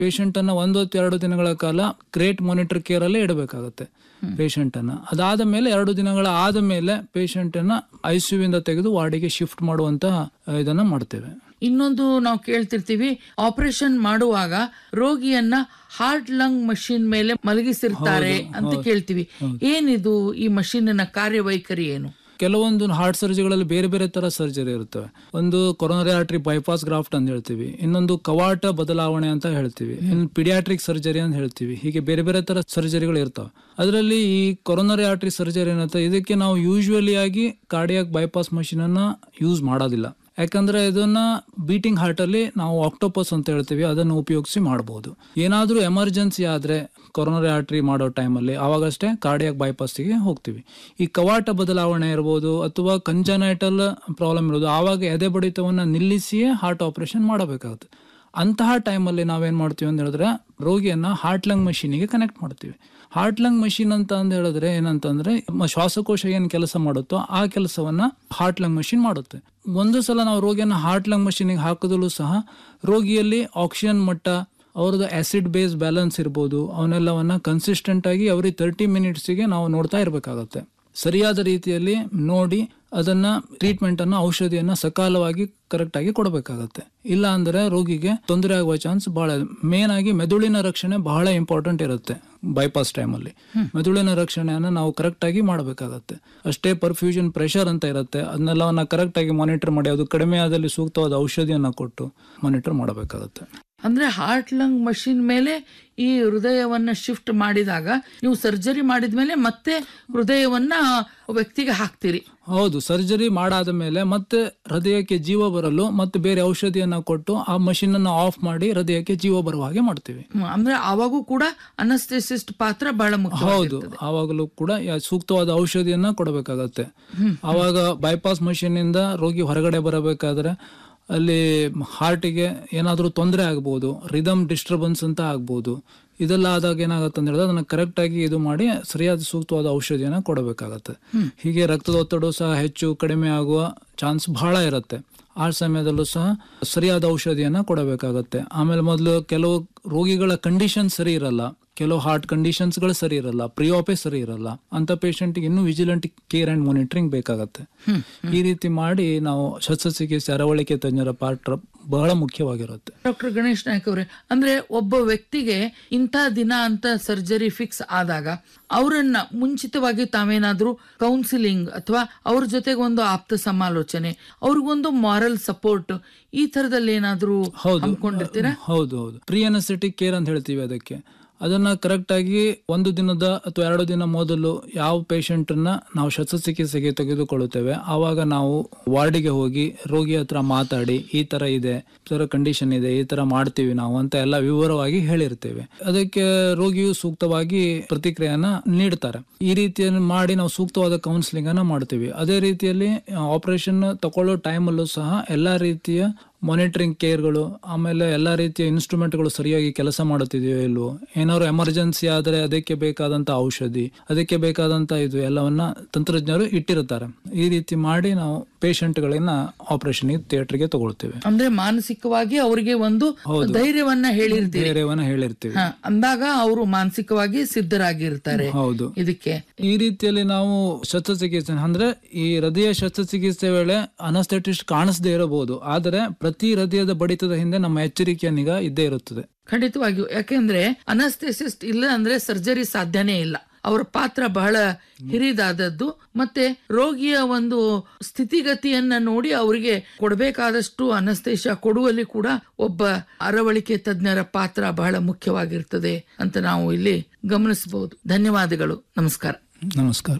patient ಅನ್ನ ಒಂದೊತ್ತು ಎರಡು ದಿನಗಳ ಕಾಲ ಗ್ರೇಟ್ ಮಾನಿಟರ್ ಕೇರ್ ಅಲ್ಲೇ ಇಡಬೇಕಾಗುತ್ತೆ ಪೇಷಂಟ್ ಅನ್ನ ಅದಾದ ಮೇಲೆ ಎರಡು ದಿನಗಳ ಆದ ಮೇಲೆ ಪೇಷಂಟ್ ಅನ್ನ ಐಸಿಯು ಇಂದ ತೆಗೆದು ವಾರ್ಡಿಗೆ ಶಿಫ್ಟ್ ಮಾಡುವಂತಹ ಆ, ಇದನ್ನ ಮಾಡ್ತೇವೆ ಇನ್ನೊಂದು ನಾವು ಕೇಳ್ತಿರ್ತೀವಿ ಆಪರೇಷನ್ ಮಾಡುವಾಗ ರೋಗಿಯನ್ನ ಹಾರ್ಟ್ ಲಂಗ್ ಮಷಿನ್ ಮೇಲೆ ಮಲಗಿಸಿರ್ತಾರೆ ಅಂತ ಕೇಳ್ತೀವಿ ಏನಿದು ಈ ಮಷೀನಿನ ಕಾರ್ಯವೈಖರಿ ಏನು ಕೆಲವೊಂದು ಹಾರ್ಟ್ ಸರ್ಜರಿಗಳಲ್ಲಿ ಬೇರೆ ಬೇರೆ ತರ ಸರ್ಜರಿ ಇರ್ತವೆ ಒಂದು ಕೊರೋನರಿ ಆರ್ಟ್ರಿ ಬೈಪಾಸ್ ಗ್ರಾಫ್ಟ್ ಅಂತ ಹೇಳ್ತೀವಿ ಇನ್ನೊಂದು ಕವಾಟ ಬದಲಾವಣೆ ಅಂತ ಹೇಳ್ತೀವಿ ಇನ್ನು ಪಿಡಿಯಾಟ್ರಿಕ್ ಸರ್ಜರಿ ಅಂತ ಹೇಳ್ತೀವಿ ಹೀಗೆ ಬೇರೆ ಬೇರೆ ತರ ಸರ್ಜರಿಗಳು ಇರ್ತವೆ ಅದರಲ್ಲಿ ಈ ಕೊರೋನರಿ ಆರ್ಟ್ರಿ ಸರ್ಜರಿ ಏನಂತ ಇದಕ್ಕೆ ನಾವು ಯೂಶುವಲಿ ಆಗಿ ಕಾರ್ಡಿಯಾಕ್ ಬೈಪಾಸ್ ಮಷೀನ್ ಅನ್ನ ಯೂಸ್ ಮಾಡೋದಿಲ್ಲ ಯಾಕಂದ್ರೆ ಇದನ್ನ ಬೀಟಿಂಗ್ ಹಾರ್ಟ್ ಅಲ್ಲಿ ನಾವು ಆಕ್ಟೋಪಸ್ ಅಂತ ಹೇಳ್ತೀವಿ ಅದನ್ನು ಉಪಯೋಗಿಸಿ ಮಾಡಬಹುದು ಏನಾದ್ರೂ ಎಮರ್ಜೆನ್ಸಿ ಆದ್ರೆ ಕೊರೋನರಿ ಆರ್ಟ್ರಿ ಮಾಡೋ ಟೈಮಲ್ಲಿ ಅವಾಗಷ್ಟೇ ಕಾರ್ಡಿಯಾಕ್ ಬೈಪಾಸ್ಗೆ ಹೋಗ್ತೀವಿ ಈ ಕವಾಟ ಬದಲಾವಣೆ ಇರ್ಬೋದು ಅಥವಾ ಕಂಜನೈಟಲ್ ಪ್ರಾಬ್ಲಮ್ ಇರೋದು ಆವಾಗ ಎದೆ ಬಡಿತವನ್ನ ನಿಲ್ಲಿಸಿಯೇ ಹಾರ್ಟ್ ಆಪರೇಷನ್ ಮಾಡಬೇಕಾಗುತ್ತೆ ಅಂತಹ ಟೈಮಲ್ಲಿ ನಾವೇನ್ ಮಾಡ್ತೀವಿ ಅಂತ ಹೇಳಿದ್ರೆ ರೋಗಿಯನ್ನ ಹಾರ್ಟ್ ಲಂಗ್ ಮಷೀನಿಗೆ ಕನೆಕ್ಟ್ ಮಾಡ್ತೀವಿ ಹಾರ್ಟ್ ಲಂಗ್ ಮಷೀನ್ ಅಂತ ಅಂದ್ ಹೇಳಿದ್ರೆ ಏನಂತಂದ್ರೆ ಮ- ಶ್ವಾಸಕೋಶ ಏನ್ ಕೆಲಸ ಮಾಡುತ್ತೋ ಆ ಕೆಲಸವನ್ನ ಹಾರ್ಟ್ ಲಂಗ್ ಮಷೀನ್ ಮಾಡುತ್ತೆ ಒಂದು ಸಲ ನಾವು ರೋಗಿಯನ್ನ ಹಾರ್ಟ್ ಲಂಗ್ ಮಷೀನಿಗೆ ಹಾಕಿದಲ್ಲೂ ಸಹ ರೋಗಿಯಲ್ಲಿ ಆಕ್ಸಿಜನ್ ಮಟ್ಟ ಅವ್ರದ್ದು ಆಸಿಡ್ ಬೇಸ್ ಬ್ಯಾಲೆನ್ಸ್ ಇರ್ಬೋದು ಅವನ್ನೆಲ್ಲವನ್ನ ಕನ್ಸಿಸ್ಟೆಂಟ್ ಆಗಿ ಅವ್ರಿಗೆ ತರ್ಟಿ ಮಿನಿಟ್ಸಿಗೆ ನಾವು ನೋಡ್ತಾ ಇರಬೇಕಾಗತ್ತೆ ಸರಿಯಾದ ರೀತಿಯಲ್ಲಿ ನೋಡಿ ಅದನ್ನ ಟ್ರೀಟ್ಮೆಂಟ್ ಅನ್ನ ಔಷಧಿಯನ್ನ ಸಕಾಲವಾಗಿ ಕರೆಕ್ಟ್ ಆಗಿ ಕೊಡಬೇಕಾಗತ್ತೆ ಇಲ್ಲ ಅಂದ್ರೆ ರೋಗಿಗೆ ತೊಂದರೆ ಆಗುವ ಚಾನ್ಸ್ ಬಹಳ ಮೇನ್ ಆಗಿ ಮೆದುಳಿನ ರಕ್ಷಣೆ ಬಹಳ ಇಂಪಾರ್ಟೆಂಟ್ ಇರುತ್ತೆ ಬೈಪಾಸ್ ಟೈಮಲ್ಲಿ ಮೆದುಳಿನ ರಕ್ಷಣೆಯನ್ನ ನಾವು ಕರೆಕ್ಟ್ ಆಗಿ ಮಾಡಬೇಕಾಗತ್ತೆ ಅಷ್ಟೇ ಪರ್ಫ್ಯೂಷನ್ ಪ್ರೆಷರ್ ಅಂತ ಇರುತ್ತೆ ಅದನ್ನೆಲ್ಲವನ್ನ ಕರೆಕ್ಟ್ ಆಗಿ ಮಾನಿಟರ್ ಮಾಡಿ ಅದು ಕಡಿಮೆ ಆದಲ್ಲಿ ಸೂಕ್ತವಾದ ಔಷಧಿಯನ್ನ ಕೊಟ್ಟು ಮಾನಿಟರ್ ಮಾಡಬೇಕಾಗತ್ತೆ ಅಂದ್ರೆ ಹಾರ್ಟ್ ಲಂಗ್ ಮಷಿನ್ ಮೇಲೆ ಈ ಹೃದಯವನ್ನ ಶಿಫ್ಟ್ ಮಾಡಿದಾಗ ನೀವು ಸರ್ಜರಿ ಮಾಡಿದ್ಮೇಲೆ ಮತ್ತೆ ಹೃದಯವನ್ನ ವ್ಯಕ್ತಿಗೆ ಹಾಕ್ತೀರಿ ಹೌದು ಸರ್ಜರಿ ಮಾಡಾದ ಮೇಲೆ ಮತ್ತೆ ಹೃದಯಕ್ಕೆ ಜೀವ ಬರಲು ಮತ್ತೆ ಬೇರೆ ಔಷಧಿಯನ್ನ ಕೊಟ್ಟು ಆ ಮಷಿನ್ ಅನ್ನ ಆಫ್ ಮಾಡಿ ಹೃದಯಕ್ಕೆ ಜೀವ ಬರುವ ಹಾಗೆ ಮಾಡ್ತೀವಿ ಹ್ಮ್, ಅಂದ್ರೆ ಅವಾಗೂ ಕೂಡ ಅನಸ್ಥೆಸಿಸ್ಟ್ ಪಾತ್ರ ಬಹಳ ಮುಖ್ಯ ಹೌದು ಆವಾಗಲೂ ಕೂಡ ಯಾ- ಸೂಕ್ತವಾದ ಔಷಧಿಯನ್ನ ಕೊಡಬೇಕಾಗತ್ತೆ ಆವಾಗ ಬೈಪಾಸ್ ಮಷೀನ್ ಇಂದ ರೋಗಿ ಹೊರಗಡೆ ಬರಬೇಕಾದ್ರೆ ಅಲ್ಲಿ ಹಾರ್ಟಿಗೆ ಏನಾದರೂ ತೊಂದರೆ ಆಗ್ಬೋದು ರಿದಮ್ ಡಿಸ್ಟರ್ಬೆನ್ಸ್ ಅಂತ ಆಗ್ಬೋದು ಇದೆಲ್ಲ ಆದಾಗ ಏನಾಗುತ್ತೆ ಅಂತ ಹೇಳಿದ್ರೆ ಅದನ್ನ ಕರೆಕ್ಟ್ ಆಗಿ ಇದು ಮಾಡಿ ಸರಿಯಾದ ಸೂಕ್ತವಾದ ಔಷಧಿಯನ್ನ ಕೊಡಬೇಕಾಗತ್ತೆ ಹೀಗೆ ರಕ್ತದ ಒತ್ತಡ ಸಹ ಹೆಚ್ಚು ಕಡಿಮೆ ಆಗುವ ಚಾನ್ಸ್ ಬಹಳ ಇರುತ್ತೆ ಆ ಸಮಯದಲ್ಲೂ ಸಹ ಸರಿಯಾದ ಔಷಧಿಯನ್ನ ಕೊಡಬೇಕಾಗತ್ತೆ ಆಮೇಲೆ ಮೊದಲು ಕೆಲವು ರೋಗಿಗಳ ಕಂಡೀಷನ್ ಸರಿ ಇರಲ್ಲ ಕೆಲವು ಹಾರ್ಟ್ ಕಂಡೀಷನ್ಸ್ಗಳು ಸರಿ ಇರಲ್ಲ ಪ್ರಿಯೋಪೆ ಸರಿ ಇರಲ್ಲ ಅಂತ ಪೇಷಂಟ್ಗೆ ಇನ್ನೂ ವಿಜಿಲೆಂಟ್ ಕೇರ್ ಅಂಡ್ ಮಾನಿಟರಿಂಗ್ ಬೇಕಾಗತ್ತೆ ಈ ರೀತಿ ಮಾಡಿ ನಾವು ಶಸ್ತ್ರಚಿಕಿತ್ಸೆ ಅರವಳಿಕೆ ತಜ್ಞರ ಪಾತ್ರ ಬಹಳ ಮುಖ್ಯವಾಗಿರುತ್ತೆ ಡಾಕ್ಟರ್ ಗಣೇಶ್ ನಾಯಕ್ ಅವರೇ ಅಂದ್ರೆ ಒಬ್ಬ ವ್ಯಕ್ತಿಗೆ ಇಂಥ ದಿನ ಅಂತ ಸರ್ಜರಿ ಫಿಕ್ಸ್ ಆದಾಗ ಅವರನ್ನ ಮುಂಚಿತವಾಗಿ ತಾವೇನಾದ್ರೂ ಕೌನ್ಸಿಲಿಂಗ್ ಅಥವಾ ಅವ್ರ ಜೊತೆಗೆ ಒಂದು ಆಪ್ತ ಸಮಾಲೋಚನೆ ಅವ್ರಿಗೊಂದು ಮಾರಲ್ ಸಪೋರ್ಟ್ ಈ ತರದಲ್ಲಿ ಏನಾದ್ರೂ ಹೌದು ಹಮ್ಮಿಕೊಂಡಿರ್ತೀರಾ ಹೌದು ಹೌದು ಪ್ರೀ ಅನಸ್ಥೆಟಿಕ್ ಕೇರ್ ಅಂತ ಹೇಳ್ತೀವಿ ಅದಕ್ಕೆ ಅದನ್ನ ಕರೆಕ್ಟ್ ಆಗಿ ಒಂದು ದಿನದ ಅಥವಾ ಎರಡು ದಿನ ಮೊದಲು ಯಾವ ಪೇಷಂಟ್ ಅನ್ನ ನಾವು ಶಸ್ತ್ರಚಿಕಿತ್ಸೆಗೆ ತೆಗೆದುಕೊಳ್ಳುತ್ತೇವೆ ಆವಾಗ ನಾವು ವಾರ್ಡಿಗೆ ಹೋಗಿ ರೋಗಿ ಹತ್ರ ಮಾತಾಡಿ ಈ ತರ ಇದೆ ಈ ತರ ಕಂಡೀಷನ್ ಇದೆ ಈ ತರ ಮಾಡ್ತೀವಿ ನಾವು ಅಂತ ಎಲ್ಲ ವಿವರವಾಗಿ ಹೇಳಿರ್ತೇವೆ ಅದಕ್ಕೆ ರೋಗಿಯು ಸೂಕ್ತವಾಗಿ ಪ್ರತಿಕ್ರಿಯೆಯನ್ನ ನೀಡ್ತಾರೆ ಈ ರೀತಿಯನ್ನು ಮಾಡಿ ನಾವು ಸೂಕ್ತವಾದ ಕೌನ್ಸಿಲಿಂಗ್ ಅನ್ನ ಮಾಡ್ತೀವಿ ಅದೇ ರೀತಿಯಲ್ಲಿ ಆಪರೇಷನ್ ತಗೊಳ್ಳೋ ಟೈಮಲ್ಲೂ ಸಹ ಎಲ್ಲಾ ರೀತಿಯ ಮಾನಿಟರಿಂಗ್ ಕೇರ್ಗಳು ಆಮೇಲೆ ಎಲ್ಲಾ ರೀತಿಯ ಇನ್ಸ್ಟ್ರೂಮೆಂಟ್ಗಳು ಸರಿಯಾಗಿ ಕೆಲಸ ಮಾಡುತ್ತಿದೆಯೋ ಇಲ್ವೋ ಏನಾದ್ರು ಎಮರ್ಜೆನ್ಸಿ ಆದರೆ ಅದಕ್ಕೆ ಬೇಕಾದಂತ ಔಷಧಿ ಅದಕ್ಕೆ ಬೇಕಾದಂತ ಇದು ಎಲ್ಲವನ್ನ ತಂತ್ರಜ್ಞರು ಇಟ್ಟಿರುತ್ತಾರೆ ಈ ರೀತಿ ಮಾಡಿ ನಾವು ಪೇಷಂಟ್ಗಳನ್ನ ಆಪರೇಷನ್ ಥಿಯೇಟರ್ಗೆ ತಗೊಳ್ತೇವೆ ಅಂದ್ರೆ ಮಾನಸಿಕವಾಗಿ ಅವರಿಗೆ ಒಂದು ಧೈರ್ಯವನ್ನ ಹೇಳಿರ್ತೀರಿ ಬೇರೆಯವನ್ನ ಹೇಳಿರ್ತೀವಿ ಹ, ಅಂದಾಗ ಅವರು ಮಾನಸಿಕವಾಗಿ ಸಿದ್ಧರಾಗಿರ್ತಾರೆ ಹೌದು ಇದಕ್ಕೆ ಈ ರೀತಿಯಲ್ಲಿ ನಾವು ಶಸ್ತ್ರಚಿಕಿತ್ಸೆ ಅಂದ್ರೆ ಈ ಹೃದಯ ಶಸ್ತ್ರಚಿಕಿತ್ಸೆ ವೇಳೆ ಅನಸ್ಥೆಟಿಸ್ಟ್ ಕಾಣಿಸದೇ ಇರಬಹುದು ಆದರೆ ಪ್ರತಿ ಹೃದಯದ ಬಡಿತದ ಹಿಂದೆ ನಮ್ಮ ಎಚ್ಚರಿಕೆಯ ನಿಗಾ ಇದ್ದೇ ಇರುತ್ತದೆ ಖಂಡಿತವಾಗಿಯೂ ಯಾಕೆಂದ್ರೆ ಅನಸ್ಥೆಸಿಸ್ಟ್ ಇಲ್ಲ ಅಂದ್ರೆ ಸರ್ಜರಿ ಸಾಧ್ಯನೇ ಇಲ್ಲ ಅವರ ಪಾತ್ರ ಬಹಳ ಹಿರಿದಾದದ್ದು ಮತ್ತೆ ರೋಗಿಯ ಒಂದು ಸ್ಥಿತಿಗತಿಯನ್ನ ನೋಡಿ ಅವರಿಗೆ ಕೊಡಬೇಕಾದಷ್ಟು ಅನಸ್ತೇಶ ಕೊಡುವಲ್ಲಿ ಕೂಡ ಒಬ್ಬ ಅರವಳಿಕೆ ತಜ್ಞರ ಪಾತ್ರ ಬಹಳ ಮುಖ್ಯವಾಗಿರ್ತದೆ ಅಂತ ನಾವು ಇಲ್ಲಿ ಗಮನಿಸಬಹುದು ಧನ್ಯವಾದಗಳು ನಮಸ್ಕಾರ ನಮಸ್ಕಾರ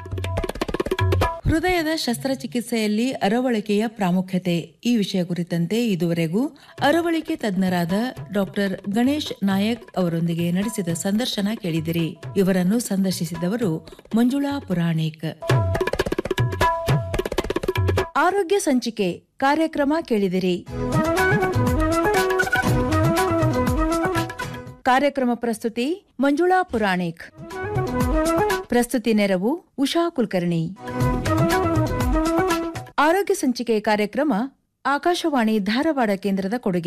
ಹೃದಯದ ಶಸ್ತ್ರಚಿಕಿತ್ಸೆಯಲ್ಲಿ ಅರವಳಿಕೆಯ ಪ್ರಾಮುಖ್ಯತೆ ಈ ವಿಷಯ ಕುರಿತಂತೆ ಇದುವರೆಗೂ ಅರವಳಿಕೆ ತಜ್ಞರಾದ ಡಾಕ್ಟರ್ ಗಣೇಶ್ ನಾಯಕ್ ಅವರೊಂದಿಗೆ ನಡೆಸಿದ ಸಂದರ್ಶನ ಕೇಳಿದಿರಿ ಇವರನ್ನು ಸಂದರ್ಶಿಸಿದವರು ಮಂಜುಳಾ ಪುರಾಣಿಕ್ ಆರೋಗ್ಯ ಸಂಚಿಕೆ ಕಾರ್ಯಕ್ರಮ ಕೇಳಿದಿರಿ ಕಾರ್ಯಕ್ರಮ ಪ್ರಸ್ತುತಿ ಮಂಜುಳಾ ಪುರಾಣಿಕ್ ಪ್ರಸ್ತುತಿ ನೆರವು ಉಷಾ ಕುಲಕರ್ಣಿ ಆರೋಗ್ಯ ಸಂಚಿಕೆ ಕಾರ್ಯಕ್ರಮ ಆಕಾಶವಾಣಿ ಧಾರವಾಡ ಕೇಂದ್ರದ ಕೊಡುಗೆ